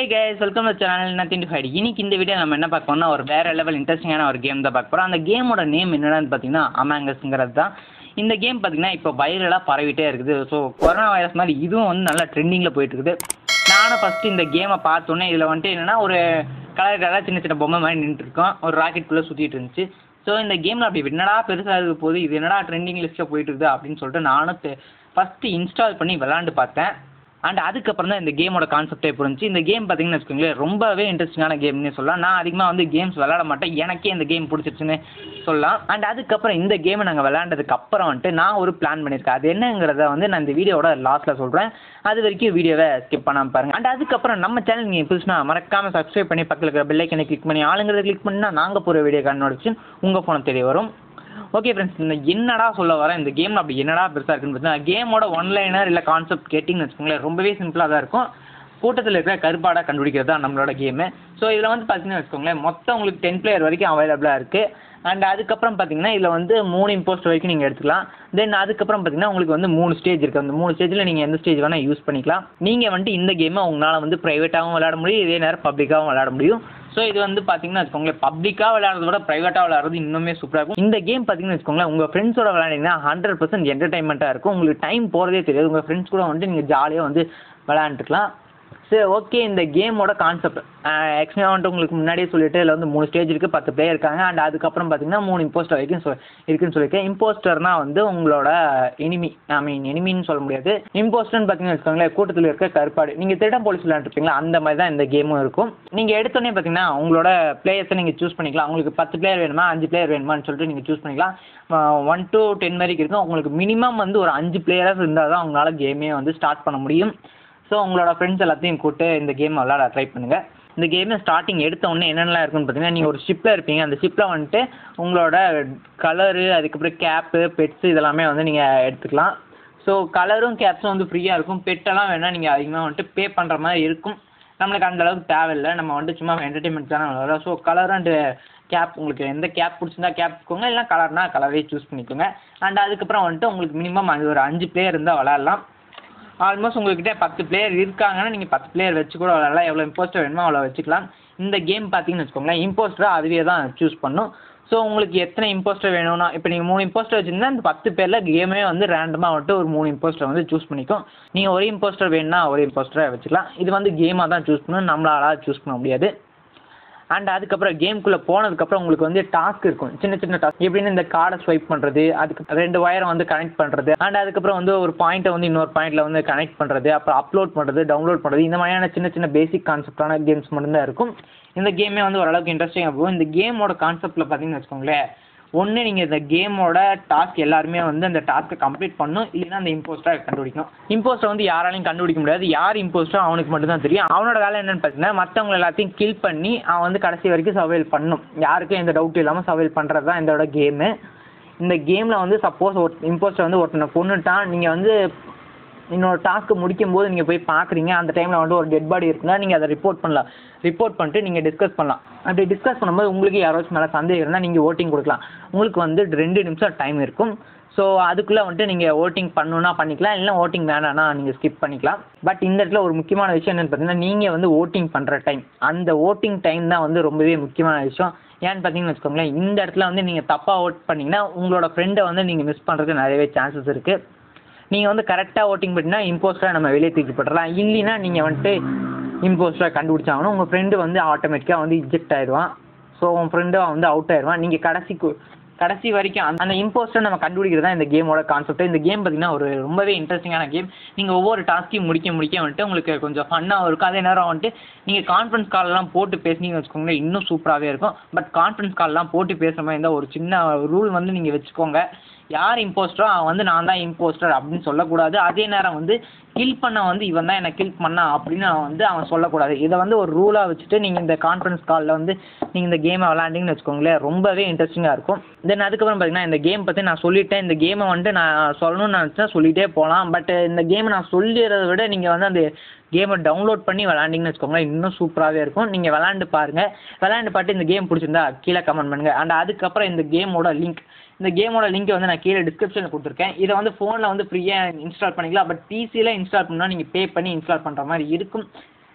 guys welcome to channel nothing fight இன்னைக்கு இந்த video நம்ம என்ன பார்க்க போறோம்னா ஒரு வேற லெவல் இன்ட்ரெஸ்டிங்கான ஒரு கேம் தான் பார்க்க போறோம் அந்த கேமோட நேம் என்னன்னு பார்த்தீங்கன்னா அமாங்கஸ்ங்கிறது தான் இந்த கேம் பார்த்தீங்கன்னா இப்போ வைரலாக பரவிட்டே இருக்குது ஸோ கொரோனா வைரஸ் மாதிரி இதுவும் வந்து நல்லா ட்ரெண்டிங்கில் போயிட்டு இருக்குது நானும் ஃபஸ்ட்டு இந்த கேமை பார்த்தோன்னே இதில் வந்துட்டு என்னன்னா ஒரு கலர் கலராக சின்ன சின்ன பொம்மை மாதிரி நின்றுட்டு இருக்கோம் ஒரு ராக்கெட்டுக்குள்ளே சுற்றிட்டு இருந்துச்சு ஸோ இந்த கேமில் அப்படி என்னடா பெருசாக இருக்க போகுது இது என்னடா ட்ரெண்டிங் லிஸ்ட்டில் போயிட்டு இருக்குது அப்படின்னு சொல்லிட்டு நானும் ஃபஸ்ட்டு இன்ஸ்டால் பண்ணி விளாண்டு பார்த்தேன் அண்ட் அதுக்கப்புறம் தான் இந்த கேமோட கான்செப்டே புரிஞ்சு இந்த கேம் பார்த்தீங்கன்னு வச்சுக்கோங்களேன் ரொம்பவே இன்ட்ரெஸ்டிங்கான கேம்னு சொல்லலாம் நான் அதிகமாக வந்து கேம்ஸ் விளாட மாட்டேன் எனக்கே இந்த கேம் பிடிச்சிருச்சுன்னு சொல்லலாம் அண்ட் அதுக்கப்புறம் இந்த கேமை நாங்கள் விளாண்டதுக்கு அப்புறம் வந்துட்டு நான் ஒரு பிளான் பண்ணியிருக்கேன் அது என்னங்கிறத வந்து நான் இந்த வீடியோட லாஸ்ட்டில் சொல்கிறேன் அது வரைக்கும் வீடியோவை ஸ்கிப் பண்ணாமல் பாருங்கள் அண்ட் அதுக்கப்புறம் நம்ம சேனல் நீங்கள் புதுசுனா மறக்காமல் சப்ஸ்கிரைப் பண்ணி பக்கத்தில் இருக்கிற பெல்லைக்கனை கிளிக் பண்ணி ஆளுங்கிறத கிளிக் பண்ணினா நாங்கள் போகிற வீடியோ நோட்டிஃபிகேஷன் உங்கள் ஃபோனை தெரிய வரும் ஓகே ஃப்ரெண்ட்ஸ் இந்த என்னடா சொல்ல வரேன் இந்த கேம் அப்படி என்னடா பெருசாக இருக்குன்னு பார்த்தீங்கன்னா கேமோட ஒன்லைனர் இல்லை கான்செப்ட் கேட்டிங்கன்னு வச்சுக்கோங்களேன் ரொம்பவே சிம்பிளாக தான் இருக்கும் கூட்டத்தில் இருக்கிற கருப்பாடாக கண்டுபிடிக்கிறது தான் நம்மளோட கேமு ஸோ இதில் வந்து பார்த்தீங்கன்னு வச்சுக்கோங்களேன் மொத்தம் உங்களுக்கு டென் பிளேயர் வரைக்கும் அவைலபிளாக இருக்குது அண்ட் அதுக்கப்புறம் பார்த்தீங்கன்னா இதில் வந்து மூணு இம்போஸ்ட் வரைக்கும் நீங்கள் எடுத்துக்கலாம் தென் அதுக்கப்புறம் பார்த்தீங்கன்னா உங்களுக்கு வந்து மூணு ஸ்டேஜ் இருக்குது அந்த மூணு ஸ்டேஜில் நீங்கள் எந்த ஸ்டேஜ் வேணால் யூஸ் பண்ணிக்கலாம் நீங்கள் வந்துட்டு இந்த கேமை உங்களால் வந்து ப்ரைவேட்டாகவும் விளையாட முடியும் இதே நேரம் பப்ளிக்காகவும் விளையாட முடியும் ஸோ இது வந்து பார்த்தீங்கன்னா வச்சுக்கோங்களேன் பப்ளிக்காக விளையாடுறத விட ப்ரைவேட்டாக விளையாடுறது இன்னுமே சூப்பராக இருக்கும் இந்த கேம் பார்த்தீங்கன்னு வச்சுக்கோங்களேன் உங்கள் ஃப்ரெண்ட்ஸோட விளையாண்டிங்கன்னா ஹண்ட்ரட் பர்சன்ட் என்டர்டைன்மெண்ட்டாக இருக்கும் உங்களுக்கு டைம் போகிறதே தெரியாது உங்கள் ஃப்ரெண்ட்ஸ் கூட வந்துட்டு நீங்கள் ஜாலியாக வந்து விளையாண்டுக்கலாம் சரி ஓகே இந்த கேமோட கான்செப்ட் ஆக்சுவலாக வந்துட்டு உங்களுக்கு முன்னாடியே சொல்லிட்டு இதில் வந்து மூணு ஸ்டேஜ் இருக்குது பத்து பிளேயர் இருக்காங்க அண்ட் அதுக்கப்புறம் பார்த்தீங்கன்னா மூணு இம்போஸ்டர் வரைக்கும் சொ இருக்குன்னு சொல்லியிருக்கேன் இம்போஸ்டர்னா வந்து உங்களோட எனிமி ஐ மீன் எனிமின்னு சொல்ல முடியாது இம்போஸ்டர்னு பார்த்தீங்கன்னு வச்சுக்கோங்களேன் கூட்டத்தில் இருக்க கருப்பாடு நீங்கள் திருடம் போலீஸ் விளையாண்டுருப்பீங்களா அந்த மாதிரி தான் இந்த கேமும் இருக்கும் நீங்கள் எடுத்தோடனே பார்த்தீங்கன்னா உங்களோட பிளேயர்ஸை நீங்கள் சூஸ் பண்ணிக்கலாம் உங்களுக்கு பத்து பிளேயர் வேணுமா அஞ்சு பிளேயர் வேணுமான்னு சொல்லிட்டு நீங்கள் சூஸ் பண்ணிக்கலாம் ஒன் டு டென் வரைக்கும் இருக்கும் உங்களுக்கு மினிமம் வந்து ஒரு அஞ்சு பிளேயர்ஸ் இருந்தால் தான் உங்களால் கேமே வந்து ஸ்டார்ட் பண்ண முடியும் ஸோ உங்களோட ஃப்ரெண்ட்ஸ் எல்லாத்தையும் கூப்பிட்டு இந்த கேம் விளாட ட்ரை பண்ணுங்கள் இந்த கேமை ஸ்டார்டிங் எடுத்த உடனே என்னென்னலாம் இருக்குன்னு பார்த்தீங்கன்னா நீங்கள் ஒரு ஷிப்பில் இருப்பீங்க அந்த ஷிப்பில் வந்துட்டு உங்களோட கலரு அதுக்கப்புறம் கேப்பு பெட்ஸு இதெல்லாமே வந்து நீங்கள் எடுத்துக்கலாம் ஸோ கலரும் கேப்ஸும் வந்து ஃப்ரீயாக இருக்கும் பெட்டெல்லாம் வேணால் நீங்கள் அதிகமாக வந்துட்டு பே பண்ணுற மாதிரி இருக்கும் நம்மளுக்கு அந்த அளவுக்கு தேவையில்லை நம்ம வந்துட்டு சும்மா என்டர்டைன்மெண்ட் தானே விளாட்றோம் ஸோ கலர் அண்டு கேப் உங்களுக்கு எந்த கேப் பிடிச்சிருந்தா கேப் எடுத்துக்கோங்க இல்லை கலர்னா கலரே சூஸ் பண்ணிக்கோங்க அண்ட் அதுக்கப்புறம் வந்துட்டு உங்களுக்கு மினிமம் அது ஒரு அஞ்சு பிளேயர் இருந்தால் விளாட்லாம் ஆல்மோஸ்ட் உங்கள்கிட்ட பத்து பிளேயர் இருக்காங்கன்னா நீங்கள் பத்து பிளேயர் வச்சு கூட விளாடலாம் எவ்வளோ இம்போஸ்டர் வேணுமோ அவ்வளோ வச்சுக்கலாம் இந்த கேம் பார்த்தீங்கன்னு வச்சுக்கோங்களேன் இம்போஸ்டராக அதுவே தான் சூஸ் பண்ணும் ஸோ உங்களுக்கு எத்தனை இம்போஸ்டர் வேணும்னா இப்போ நீங்கள் மூணு இம்போஸ்டர் வச்சுருந்தா இந்த பத்து பேரில் கேமே வந்து ரேண்டமாக வந்துட்டு ஒரு மூணு இம்போஸ்டர் வந்து சூஸ் பண்ணிக்கும் நீங்கள் ஒரு இம்போஸ்டர் வேணும்னா ஒரு இம்போஸ்டரை வச்சுக்கலாம் இது வந்து கேமாக தான் சூஸ் பண்ணணும் நம்மளால சூஸ் பண்ண முடியாது அண்ட் அதுக்கப்புறம் கேம்குள்ளே போனதுக்கப்புறம் உங்களுக்கு வந்து டாஸ்க் இருக்கும் சின்ன சின்ன டாஸ்க் எப்படின்னு இந்த கார்டை ஸ்வைப் பண்ணுறது அதுக்கு ரெண்டு ஒயரை வந்து கனெக்ட் பண்ணுறது அண்ட் அதுக்கப்புறம் வந்து ஒரு பாயிண்ட்டை வந்து இன்னொரு பாயிண்ட்டில் வந்து கனெக்ட் பண்ணுறது அப்புறம் அப்லோட் பண்ணுறது டவுன்லோட் பண்ணுறது இந்த மாதிரியான சின்ன சின்ன பேசிக் கான்செப்டான கேம்ஸ் மட்டும்தான் இருக்கும் இந்த கேமே வந்து ஓரளவுக்கு இன்ட்ரெஸ்டிங்காக போகும் இந்த கேமோட கான்செப்ட்டில் பார்த்தீங்கன்னு வச்சுக்கோங்களேன் ஒன்று நீங்கள் இந்த கேமோட டாஸ்க் எல்லாருமே வந்து அந்த டாஸ்க்கை கம்ப்ளீட் பண்ணணும் இல்லைன்னா அந்த இம்போஸ்டரை கண்டுபிடிக்கணும் இம்போஸ்டர் வந்து யாராலையும் கண்டுபிடிக்க முடியாது யார் இம்போஸ்டரோ அவனுக்கு மட்டும் தான் தெரியும் அவனோட வேலை என்னன்னு பார்த்தீங்கன்னா மற்றவங்க எல்லாத்தையும் கில் பண்ணி அவன் வந்து கடைசி வரைக்கும் சர்வைல் பண்ணணும் யாருக்கும் எந்த டவுட்டும் இல்லாமல் சர்வைல் பண்ணுறது தான் இதோட கேமு இந்த கேமில் வந்து சப்போஸ் ஒரு இம்போஸ்டர் வந்து ஒருத்தனை கொண்டுட்டான் நீங்கள் வந்து இன்னொரு டாஸ்க்கு முடிக்கும் போது நீங்கள் போய் பார்க்குறீங்க அந்த டைமில் வந்து ஒரு டெட் பாடி இருக்குன்னா நீங்கள் அதை ரிப்போர்ட் பண்ணலாம் ரிப்போர்ட் பண்ணிட்டு நீங்கள் டிஸ்கஸ் பண்ணலாம் அப்படி டிஸ்கஸ் பண்ணும்போது உங்களுக்கு யாராச்சும் மேலே சந்தேகம் இருந்தால் நீங்கள் ஓட்டிங் கொடுக்கலாம் உங்களுக்கு வந்து ரெண்டு நிமிஷம் டைம் இருக்கும் ஸோ அதுக்குள்ளே வந்துட்டு நீங்கள் ஓட்டிங் பண்ணணுன்னா பண்ணிக்கலாம் இல்லை ஓட்டிங் வேணான்னா நீங்கள் ஸ்கிப் பண்ணிக்கலாம் பட் இந்த இடத்துல ஒரு முக்கியமான விஷயம் என்னென்னு பார்த்தீங்கன்னா நீங்கள் வந்து ஓட்டிங் பண்ணுற டைம் அந்த ஓட்டிங் டைம் தான் வந்து ரொம்பவே முக்கியமான விஷயம் ஏன்னு பார்த்தீங்கன்னு வச்சுக்கோங்களேன் இந்த இடத்துல வந்து நீங்கள் தப்பாக ஓட் பண்ணிங்கன்னா உங்களோட ஃப்ரெண்டை வந்து நீங்கள் மிஸ் பண்ணுறதுக்கு நிறையவே சான்சஸ் இருக்குது நீங்கள் வந்து கரெக்டாக ஓட்டிங் பண்ணினா இம்போஸ்டராக நம்ம வெளியே தூக்கி போட்டுடலாம் இல்லைன்னா நீங்கள் வந்துட்டு இம்போஸ்டராக கண்டுபிடிச்சாகணும் உங்கள் ஃப்ரெண்டு வந்து ஆட்டோமேட்டிக்காக வந்து இஜெக்ட் ஆயிடுவான் ஸோ உங்கள் ஃப்ரெண்டும் வந்து அவுட் ஆயிடுவான் நீங்கள் கடைசி கடைசி வரைக்கும் அந்த அந்த இம்போஸ்டர் நம்ம கண்டுபிடிக்கிறது தான் இந்த கேமோட கான்செப்ட் இந்த கேம் பார்த்தீங்கன்னா ஒரு ரொம்பவே இன்ட்ரெஸ்டிங்கான கேம் நீங்கள் ஒவ்வொரு டாஸ்க்கையும் முடிக்க முடிக்க வந்துட்டு உங்களுக்கு கொஞ்சம் ஃபன்னாக இருக்கும் அதே நேரம் வந்துட்டு நீங்கள் கான்ஃபரன்ஸ் கால்லாம் போட்டு பேசுனீங்கன்னு வச்சுக்கோங்களேன் இன்னும் சூப்பராகவே இருக்கும் பட் கான்ஃபரன்ஸ் கால்லாம் போட்டு பேசுகிற மாதிரி இருந்தால் ஒரு சின்ன ரூல் வந்து நீங்கள் வச்சுக்கோங்க யார் இம்போஸ்டரோ அவன் வந்து நான் தான் இம்போஸ்டர் அப்படின்னு சொல்லக்கூடாது அதே நேரம் வந்து கில் பண்ண வந்து இவன் தான் என்னை கில் பண்ணான் அப்படின்னு அவன் வந்து அவன் சொல்லக்கூடாது இதை வந்து ஒரு ரூலாக வச்சுட்டு நீங்கள் இந்த கான்ஃபரன்ஸ் காலில் வந்து நீங்கள் இந்த கேமை விளாண்டிங்கன்னு வச்சுக்கோங்களேன் ரொம்பவே இன்ட்ரெஸ்டிங்காக இருக்கும் தென் அதுக்கப்புறம் பார்த்தீங்கன்னா இந்த கேம் பற்றி நான் சொல்லிட்டேன் இந்த கேமை வந்துட்டு நான் சொல்லணும்னு நினச்சா சொல்லிகிட்டே போகலாம் பட் இந்த கேமை நான் சொல்லிடுறத விட நீங்கள் வந்து அந்த கேமை டவுன்லோட் பண்ணி விளாண்டிங்கன்னு வச்சுக்கோங்களேன் இன்னும் சூப்பராகவே இருக்கும் நீங்கள் விளாண்டு பாருங்கள் விளாண்டு பார்த்து இந்த கேம் பிடிச்சிருந்தா கீழே கமெண்ட் பண்ணுங்கள் அண்ட் அதுக்கப்புறம் இந்த கேமோட லிங்க் இந்த கேமோட லிங்க் வந்து நான் கீழே டிஸ்கிரிப்ஷனில் கொடுத்துருக்கேன் இதை வந்து ஃபோனில் வந்து ஃப்ரீயாக இன்ஸ்டால் பண்ணிக்கலாம் பட் பிசியில் இன்ஸ்டால் பண்ணால் நீங்கள் பே பண்ணி இன்ஸ்டால் பண்ணுற மாதிரி இருக்கும்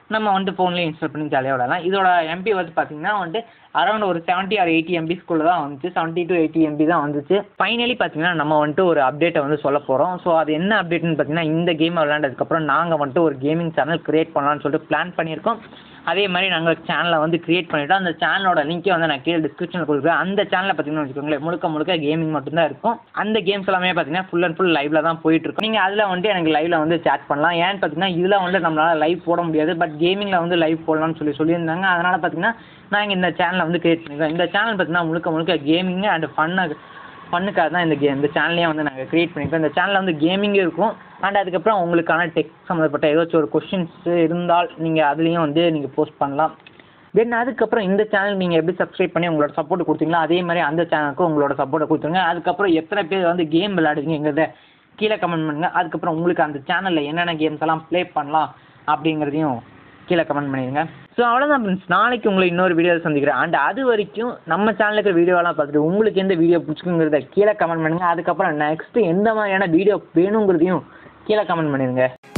நம்ம வந்துட்டு ஃபோன்லேயே இன்ஸ்டால் பண்ணி ஜாலியாக விளையாடலாம் இதோட எம்பி வந்து பார்த்தீங்கன்னா வந்துட்டு அரௌண்ட் ஒரு செவன்ட்டி ஆர் எயிட்டி எம்பிஸ்குள்ளே தான் வந்துச்சு செவன்ட்டி டு எயிட்டி எம்பி தான் வந்துச்சு ஃபைனலி பார்த்தீங்கன்னா நம்ம வந்துட்டு ஒரு அப்டேட்டை வந்து சொல்ல போகிறோம் ஸோ அது என்ன அப்டேட்னு பார்த்தீங்கன்னா இந்த கேமை விளையாண்டதுக்கப்புறம் நாங்கள் வந்துட்டு ஒரு கேமிங் சேனல் கிரியேட் பண்ணலாம்னு சொல்லிட்டு பிளான் பண்ணியிருக்கோம் அதே மாதிரி நாங்கள் சேனலை வந்து கிரியேட் பண்ணிவிட்டோம் அந்த சேனலோட லிங்க்கே வந்து நான் கீழே டிஸ்கிரிப்ஷனில் கொடுக்குறேன் அந்த சேனலில் பார்த்தீங்கன்னா வச்சுக்கோங்களேன் முழுக்க முழுக்க கேமிங் மட்டும்தான் இருக்கும் அந்த கேம்ஸ் எல்லாமே பார்த்தீங்கன்னா ஃபுல் அண்ட் ஃபுல் லைவில் தான் போயிட்டு இருக்கும் நீங்கள் அதில் வந்துட்டு எனக்கு லைவில் வந்து சேட் பண்ணலாம் ஏன்னு பார்த்தீங்கன்னா இதில் வந்து நம்மளால் லைவ் போட முடியாது பட் கேமிங்கில் வந்து லைவ் போடலாம்னு சொல்லி சொல்லியிருந்தாங்க அதனால் பார்த்தீங்கன்னா நாங்கள் இந்த சேனலை வந்து கிரியேட் பண்ணியிருக்கோம் இந்த சேனல் பார்த்தீங்கன்னா முழுக்க முழுக்க கேமிங் அண்ட் ஃபன்னு ஃபன்னுக்காக தான் இந்த கேம் இந்த சேனலையே வந்து நாங்கள் கிரியேட் பண்ணியிருக்கோம் இந்த சேனலில் வந்து கேமிங்கும் இருக்கும் அண்ட் அதுக்கப்புறம் உங்களுக்கான டெக் சம்மந்தப்பட்ட ஏதாச்சும் ஒரு கொஷின்ஸ் இருந்தால் நீங்கள் அதுலேயும் வந்து நீங்கள் போஸ்ட் பண்ணலாம் தென் அதுக்கப்புறம் இந்த சேனல் நீங்கள் எப்படி சப்ஸ்கிரைப் பண்ணி உங்களோட சப்போர்ட் கொடுத்தீங்களோ அதே மாதிரி அந்த சேனலுக்கும் உங்களோட சப்போர்ட்டை கொடுத்துருங்க அதுக்கப்புறம் எத்தனை பேர் வந்து கேம் விளையாடுறீங்கிறத கீழே கமெண்ட் பண்ணுங்கள் அதுக்கப்புறம் உங்களுக்கு அந்த சேனலில் என்னென்ன கேம்ஸ் எல்லாம் ப்ளே பண்ணலாம் அப்படிங்கிறதையும் கீழே கமெண்ட் பண்ணிடுங்க ஸோ அவ்வளோதான் ஃப்ரெண்ட்ஸ் நாளைக்கு உங்களை இன்னொரு வீடியோவில் சந்திக்கிறேன் அண்ட் அது வரைக்கும் நம்ம சேனலுக்கு வீடியோலாம் பார்த்துட்டு உங்களுக்கு எந்த வீடியோ பிடிச்சிக்குங்கிறத கீழே கமெண்ட் பண்ணுங்கள் அதுக்கப்புறம் நெக்ஸ்ட்டு எந்த மாதிரியான வீடியோ வேணுங்கிறதையும் கீழே கமெண்ட் பண்ணிடுங்க